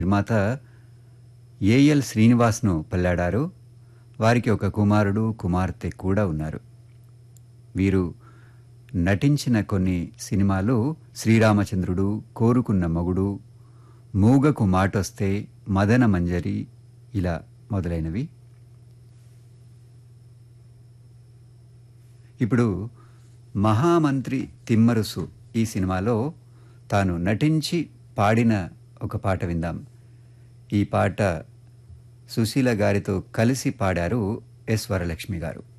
నిర్మాత ఏఎల్ శ్రీనివాస్ను పెళ్లాడారు వారికి ఒక కుమారుడు కుమార్తె కూడా ఉన్నారు వీరు నటించిన కొన్ని సినిమాలు శ్రీరామచంద్రుడు కోరుకున్న మగుడు మూగకు మాటొస్తే మదన మంజరి ఇలా మొదలైనవి ఇప్పుడు మహామంత్రి తిమ్మరుసు ఈ సినిమాలో తాను నటించి పాడిన ఒక పాట విందాం ఈ పాట సుశీల గారితో కలిసి పాడారు ఎస్ వరలక్ష్మి గారు